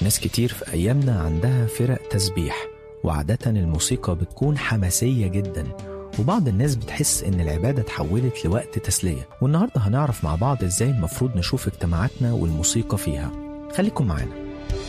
ناس كتير في أيامنا عندها فرق تسبيح وعادة الموسيقى بتكون حماسية جدا وبعض الناس بتحس إن العبادة اتحولت لوقت تسلية والنهاردة هنعرف مع بعض إزاي المفروض نشوف اجتماعاتنا والموسيقى فيها خليكم معانا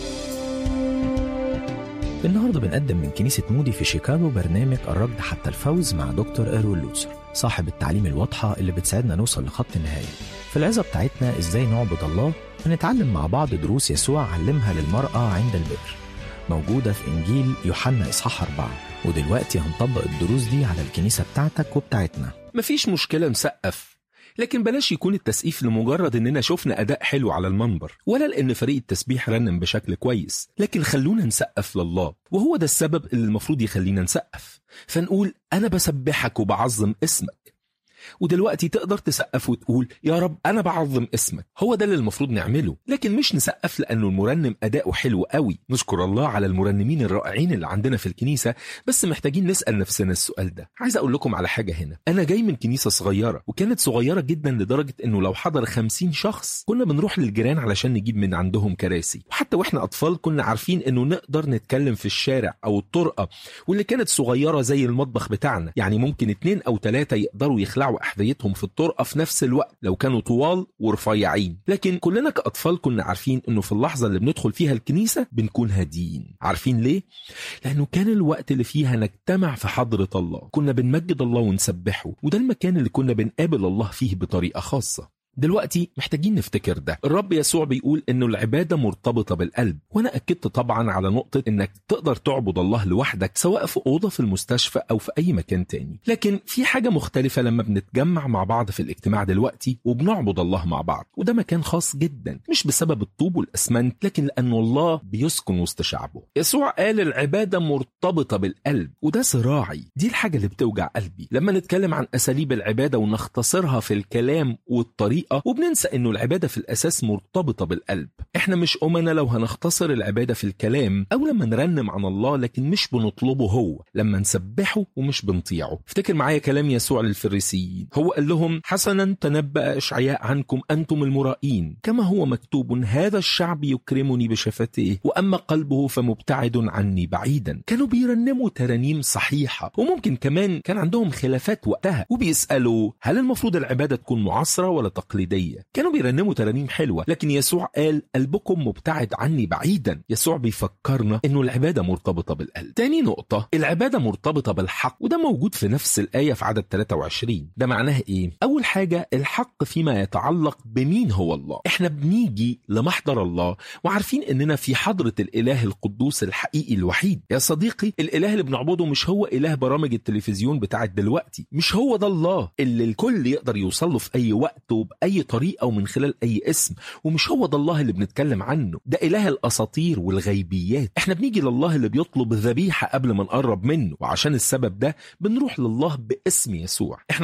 النهارده بنقدم من كنيسة مودي في شيكاغو برنامج الركض حتى الفوز مع دكتور إيروين لوتسر صاحب التعليم الواضحة اللي بتساعدنا نوصل لخط النهاية في العظة بتاعتنا إزاي نعبد الله ونتعلم مع بعض دروس يسوع علمها للمرأة عند البئر موجودة في إنجيل يوحنا إصحاح أربعة ودلوقتي هنطبق الدروس دي على الكنيسة بتاعتك وبتاعتنا مفيش مشكلة نسقف لكن بلاش يكون التسقيف لمجرد اننا شفنا اداء حلو على المنبر ولا لان فريق التسبيح رنم بشكل كويس لكن خلونا نسقف لله وهو ده السبب اللي المفروض يخلينا نسقف فنقول انا بسبحك وبعظم اسمك ودلوقتي تقدر تسقف وتقول يا رب انا بعظم اسمك هو ده اللي المفروض نعمله لكن مش نسقف لانه المرنم اداؤه حلو قوي نشكر الله على المرنمين الرائعين اللي عندنا في الكنيسه بس محتاجين نسال نفسنا السؤال ده عايز اقول لكم على حاجه هنا انا جاي من كنيسه صغيره وكانت صغيره جدا لدرجه انه لو حضر خمسين شخص كنا بنروح للجيران علشان نجيب من عندهم كراسي وحتى واحنا اطفال كنا عارفين انه نقدر نتكلم في الشارع او الطرقه واللي كانت صغيره زي المطبخ بتاعنا يعني ممكن اتنين او ثلاثه يقدروا يخلعوا احذيتهم في الطرقه في نفس الوقت لو كانوا طوال ورفيعين لكن كلنا كاطفال كنا عارفين انه في اللحظه اللي بندخل فيها الكنيسه بنكون هاديين عارفين ليه لانه كان الوقت اللي فيها نجتمع في حضره الله كنا بنمجد الله ونسبحه وده المكان اللي كنا بنقابل الله فيه بطريقه خاصه دلوقتي محتاجين نفتكر ده الرب يسوع بيقول انه العبادة مرتبطة بالقلب وانا اكدت طبعا على نقطة انك تقدر تعبد الله لوحدك سواء في اوضة في المستشفى او في اي مكان تاني لكن في حاجة مختلفة لما بنتجمع مع بعض في الاجتماع دلوقتي وبنعبد الله مع بعض وده مكان خاص جدا مش بسبب الطوب والاسمنت لكن لانه الله بيسكن وسط شعبه يسوع قال العبادة مرتبطة بالقلب وده صراعي دي الحاجة اللي بتوجع قلبي لما نتكلم عن اساليب العبادة ونختصرها في الكلام والطريقة الطريقة وبننسى انه العبادة في الاساس مرتبطة بالقلب احنا مش امنا لو هنختصر العبادة في الكلام او لما نرنم عن الله لكن مش بنطلبه هو لما نسبحه ومش بنطيعه افتكر معايا كلام يسوع للفريسيين هو قال لهم حسنا تنبأ اشعياء عنكم انتم المرائين كما هو مكتوب هذا الشعب يكرمني بشفتيه واما قلبه فمبتعد عني بعيدا كانوا بيرنموا ترانيم صحيحة وممكن كمان كان عندهم خلافات وقتها وبيسألوا هل المفروض العبادة تكون معاصرة ولا تقليدية تقليدية كانوا بيرنموا ترانيم حلوة لكن يسوع قال قلبكم مبتعد عني بعيدا يسوع بيفكرنا انه العبادة مرتبطة بالقلب تاني نقطة العبادة مرتبطة بالحق وده موجود في نفس الآية في عدد 23 ده معناه ايه اول حاجة الحق فيما يتعلق بمين هو الله احنا بنيجي لمحضر الله وعارفين اننا في حضرة الاله القدوس الحقيقي الوحيد يا صديقي الاله اللي بنعبده مش هو اله برامج التلفزيون بتاعت دلوقتي مش هو ده الله اللي الكل يقدر يوصل له في اي وقت وبأي طريقة ومن خلال أي اسم ومش هو ده الله اللي بنتكلم عنه ده إله الأساطير والغيبيات احنا بنيجي لله اللي بيطلب ذبيحة قبل ما نقرب منه وعشان السبب ده بنروح لله باسم يسوع احنا